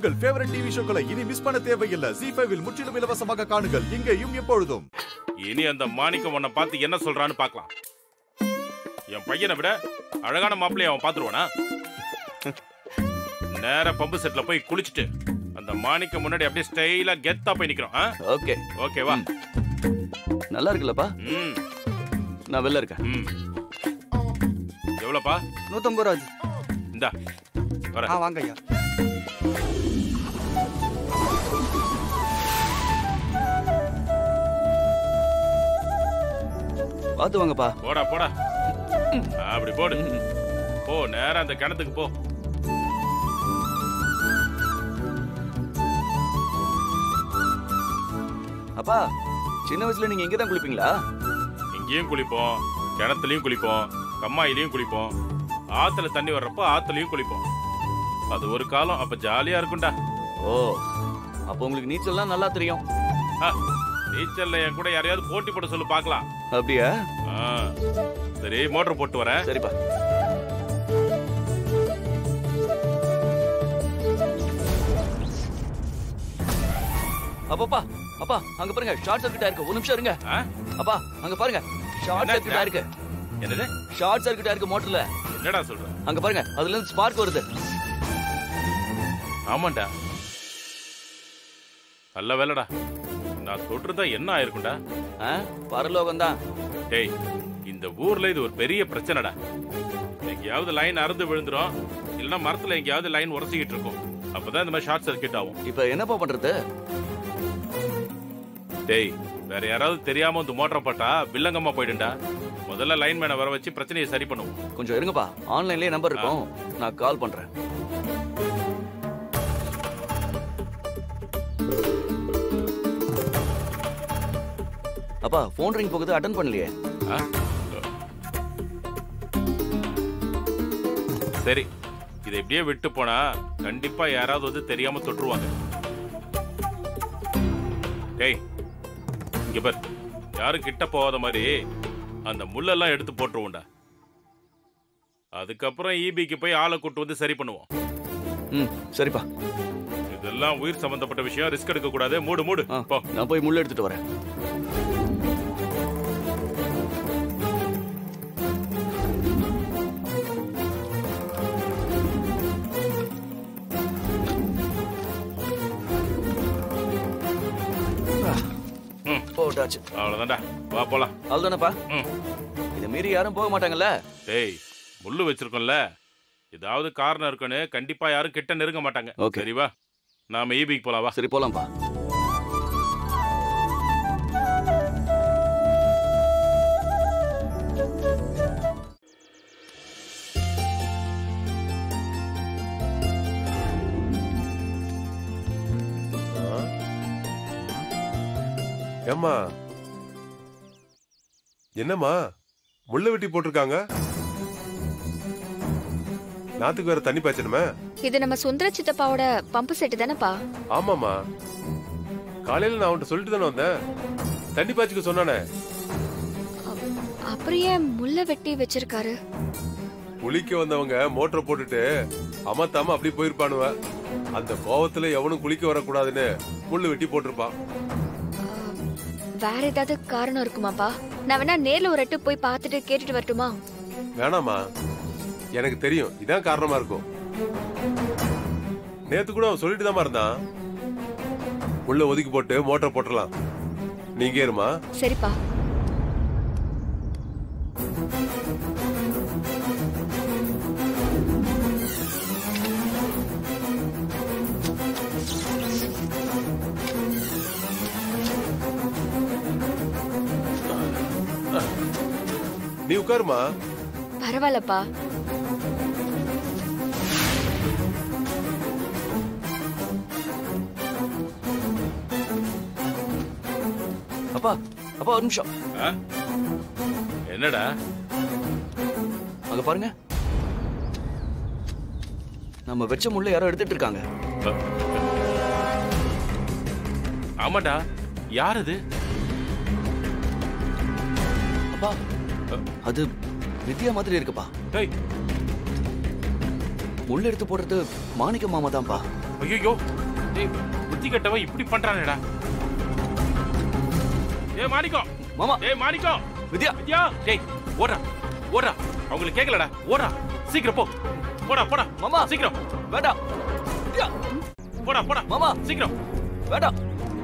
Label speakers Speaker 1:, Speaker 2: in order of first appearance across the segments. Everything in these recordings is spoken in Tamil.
Speaker 1: உங்கள் ஃபேவரட் டிவி ஷோக்களை இனி மிஸ் பண்ண தேவையில்லை ஜி ஃபைவில் முற்றிலும் இலவசமாக காணுங்கள் இங்கேயும் எப்பொழுதும்
Speaker 2: இனி அந்த மாணிக்கம் உன்னை பார்த்து என்ன சொல்றான்னு பார்க்கலாம் என் பையனை விட அழகான மாப்பிள்ளைய அவன் பார்த்துருவானா நேரா பம்பு செட்ல போய் குளிச்சுட்டு அந்த மாணிக்கம் முன்னாடி அப்படியே ஸ்டைலா கெத்தா போய் நிக்கிறோம் ஆ?
Speaker 3: ஓகே
Speaker 2: ஓகேவா
Speaker 3: நல்லா இருக்குல்லப்பா
Speaker 2: ம்
Speaker 3: நான் வெளில இருக்கேன்
Speaker 2: ம் எவ்வளோப்பா
Speaker 4: நூத்தம்பது ரூபா
Speaker 2: இந்தா
Speaker 4: ஆ
Speaker 2: வரேன்
Speaker 4: வாங்க ஐயா
Speaker 3: பார்த்து வாங்கப்பா
Speaker 2: போடா போடா ஆ, அப்படி போடு போ நேரா அந்த கிணத்துக்கு போ
Speaker 3: அப்பா சின்ன வயசுல நீங்க இங்க தான் குளிப்பீங்களா
Speaker 2: இங்கேயும் குளிப்போம் கிணத்துலயும் குளிப்போம் கம்மாயிலையும் குளிப்போம் ஆத்துல தண்ணி வர்றப்போ ஆத்துலயும் குளிப்போம் அது ஒரு காலம் அப்ப ஜாலியா இருக்கும்டா
Speaker 3: ஓ அப்போ உங்களுக்கு நீச்சல்லாம் நல்லா தெரியும்
Speaker 2: ஆ, நீச்சல்ல என் கூட யாரையாவது போட்டி போட சொல்லு பார்க்கலாம்
Speaker 3: அப்படியா
Speaker 2: ஆ, சரி மோட்டர் போட்டு வரேன்
Speaker 3: சரிப்பா அப்பப்பா அப்பா அங்க பாருங்க ஷார்ட் சர்க்கிட்டா இருக்கு ஒரு நிமிஷம் இருங்க
Speaker 2: ஆ?
Speaker 3: அப்பா அங்க பாருங்க ஷார்ட்
Speaker 2: என்ன?
Speaker 3: சர்க்கிட்டா இருக்கு
Speaker 2: என்னது
Speaker 3: ஷார்ட் சர்க்கிட்டா இருக்கு மோட்டர்ல
Speaker 2: என்னடா சொல்ற
Speaker 3: அங்க பாருங்க அதுல இருந்து ஸ்பார்க் வருது
Speaker 2: ஆமாண்டா நல்ல வேலைடா நான் தொட்டிருந்தா என்ன ஆயிருக்கும்டா
Speaker 3: ஆ? பரலோகம் தான்
Speaker 2: டேய் இந்த ஊர்ல இது ஒரு பெரிய பிரச்சனைடா எங்கேயாவது லைன் அறுந்து விழுந்துரும் இல்லைன்னா மரத்துல எங்கேயாவது லைன் உரசிக்கிட்டு இருக்கும் அப்பதான் இந்த மாதிரி ஷார்ட் சர்க்கியூட் ஆகும்
Speaker 3: இப்ப என்னப்பா பண்றது
Speaker 2: டேய் வேற யாராவது தெரியாம வந்து மோட்டர் போட்டா வில்லங்கம்மா போயிடுண்டா முதல்ல லைன் மேனை வர வச்சு பிரச்சனையை சரி பண்ணுவோம்
Speaker 3: கொஞ்சம் இருங்கப்பா ஆன்லைன்லயே நம்பர் இருக்கும் நான் கால் பண்றேன் அப்பா போன் ரிங் போகுது அட்டன் பண்ணலையே
Speaker 2: ஆ? சரி இதை இப்படியே விட்டு போனா கண்டிப்பா யாராவது வந்து தெரியாம தொட்டுருவாங்க டேய் இங்க பார் யாரும் கிட்ட போகாத மாதிரி அந்த முள்ளெல்லாம் எடுத்து போட்டுருவோம்டா அதுக்கப்புறம் ஈபிக்கு போய் ஆளை கூட்டு வந்து சரி பண்ணுவோம்
Speaker 3: ம் சரிப்பா
Speaker 2: இதெல்லாம் உயிர் சம்பந்தப்பட்ட விஷயம் ரிஸ்க் எடுக்க கூடாது மூடு மூடு
Speaker 3: ஆ,
Speaker 2: போ
Speaker 3: நான் போய் முள்ள எடுத்துட்டு வரேன்
Speaker 2: ம்.
Speaker 3: போட்டாச்சு
Speaker 2: அவ்வளவுதான்டா வா போலாம்
Speaker 3: அதுதானப்பா
Speaker 2: ம்.
Speaker 3: இதை மீறி யாரும் போக மாட்டாங்கல்ல
Speaker 2: டேய் முள்ளு வச்சிருக்கோம்ல ஏதாவது காரணம் இருக்குன்னு கண்டிப்பா யாரும் கிட்ட நெருங்க மாட்டாங்க
Speaker 3: Okay.
Speaker 2: சரி வா நாம ஈபிக்கு போலாம் வா
Speaker 3: சரி போலாம்ப்பா
Speaker 5: ஏம்மா என்னம்மா முள்ள வெட்டி போட்டிருக்காங்க நாத்துக்கு வேற தண்ணி பாய்ச்சணுமே
Speaker 6: இது நம்ம சுந்தர சித்தப்பாவோட பம்பு செட்டு தானேப்பா
Speaker 5: ஆமாம்மா காலையில நான் அவன்கிட்ட சொல்லிட்டு தானே வந்தேன் தண்ணி பாய்ச்சிக்க சொன்னானே
Speaker 6: அப்புறம் ஏன் முள்ள வெட்டி வச்சிருக்காரு
Speaker 5: குளிக்க வந்தவங்க மோட்டரை போட்டுட்டு அமத்தாம அப்படி போயிருப்பானுவ அந்த கோவத்துல எவனும் குளிக்க வரக்கூடாதுன்னு முள்ளு வெட்டி போட்டிருப்பான்
Speaker 6: வேற ஏதாவது காரணம் இருக்குமாப்பா நான் வேணா நேர்ல ஒரு எட்டு போய் பார்த்துட்டு கேட்டுட்டு வரட்டுமா
Speaker 5: வேணாமா எனக்கு தெரியும் இதான் காரணமா இருக்கும் நேத்து கூட அவன் சொல்லிட்டு தான் இருந்தான் உள்ள ஒதுக்கி போட்டு மோட்டர் போட்டுடலாம் நீங்க இருமா
Speaker 6: சரிப்பா
Speaker 5: நீ உட்காருமா
Speaker 6: பரவாயில்லப்பா
Speaker 3: அப்பா அப்பா ஒரு நிமிஷம்
Speaker 2: ஆ? என்னடா
Speaker 3: அங்க பாருங்க நம்ம வெச்ச முள்ள யாரோ எடுத்துட்டு இருக்காங்க
Speaker 2: ஆமாடா யார் அது
Speaker 3: அப்பா அது வித்யா மாதிரி இருக்குப்பா
Speaker 2: டேய்
Speaker 3: முள்ள எடுத்து போடுறது மாணிக்க மாமா தான்ப்பா
Speaker 2: ஐயோ டேய் புத்தி கட்டவன் இப்படி பண்றானேடா ஏய் மாணிக்கம்
Speaker 3: மாமா
Speaker 2: டேய் மாணிக்கம்
Speaker 3: வித்யா
Speaker 2: வித்யா டேய் ஓடுறா ஓடுறா அவங்களுக்கு கேட்கலடா ஓடுறா சீக்கிரம் போ போடா போடா
Speaker 3: மாமா.
Speaker 2: சீக்கிரம்
Speaker 3: வேண்டாம் வித்யா
Speaker 2: போடா போடா
Speaker 3: மாமா
Speaker 2: சீக்கிரம்
Speaker 3: வேண்டாம்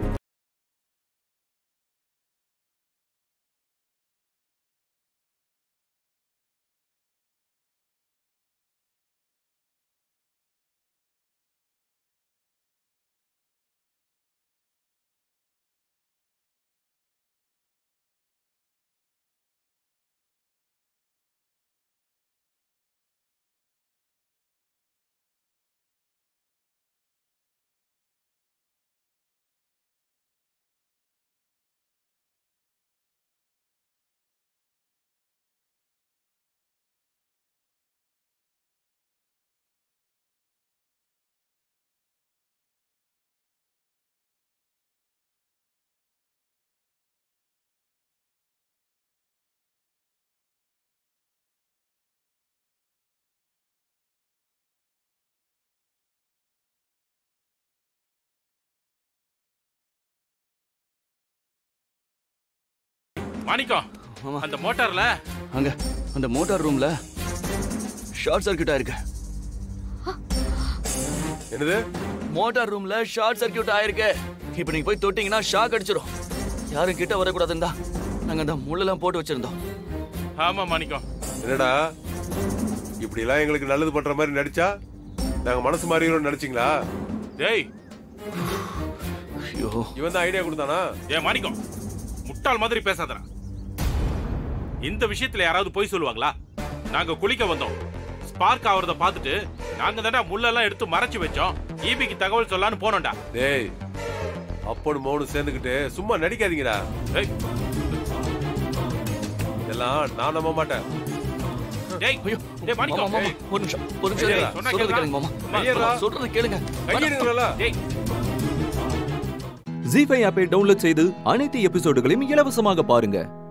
Speaker 2: மாணிக்கம்
Speaker 3: மாமா.
Speaker 2: அந்த மோட்டார்ல
Speaker 3: அங்க அந்த மோட்டார் ரூம்ல ஷார்ட் சர்க்யூட் ஆயிருக்கு
Speaker 5: என்னது
Speaker 3: மோட்டார் ரூம்ல ஷார்ட் சர்க்யூட் ஆயிருக்கு இப்போ நீங்க போய் தொட்டிங்கன்னா ஷாக் அடிச்சிடும் யாரும் கிட்ட வரக்கூடாதுன்னு தான் நாங்க அந்த முள்ளெல்லாம் போட்டு வச்சிருந்தோம்
Speaker 2: ஆமா மாணிக்கம்
Speaker 5: என்னடா இப்படி எல்லாம் எங்களுக்கு நல்லது பண்ற மாதிரி நடிச்சா நாங்க மனசு மாறிடும்னு நினைச்சீங்களா
Speaker 2: டேய்
Speaker 3: ஐயோ
Speaker 5: இவன் தான் ஐடியா கொடுத்தானா
Speaker 2: ஏ மாணிக்கம் முட்டாள் மாதிரி பேசாதடா இந்த விஷயத்துல யாராவது போய் சொல்லுவாங்களா நாங்க குளிக்க வந்தோம் ஸ்பார்க் ஆவறத பார்த்துட்டு நாங்க தான்டா முள்ளெல்லாம் எடுத்து மறைச்சு வச்சோம் ஈபிக்கு தகவல் சொல்லலாம்னு போனோம்டா
Speaker 5: டேய் அப்பனும் மௌனும் சேர்ந்துக்கிட்டு சும்மா நடிக்காதீங்கடா
Speaker 2: டேய்
Speaker 5: இதெல்லாம் நான் நம்ப மாட்டேன்
Speaker 2: டேய்
Speaker 3: ஐயோ
Speaker 2: டேய்
Speaker 3: மாமா
Speaker 2: மாணிக்கம்
Speaker 3: மாமா
Speaker 2: டேய்,
Speaker 3: ஒரு நிமிஷம் ஒரு நிமிஷம்
Speaker 5: ஐயா,
Speaker 3: இருங்க.
Speaker 2: சொன்னா
Speaker 3: சொல்றது
Speaker 2: கேளுடா.
Speaker 3: கேளுங்க மாமா
Speaker 2: ஐயா,
Speaker 3: மாமா, சொல்றது கேளுங்க
Speaker 5: கையெடுங்களா
Speaker 2: டேய்
Speaker 4: ஜி ஃபைவ் ஆப்பை டவுன்லோட் செய்து அனைத்து எபிசோடுகளையும் இலவசமாக பாருங்க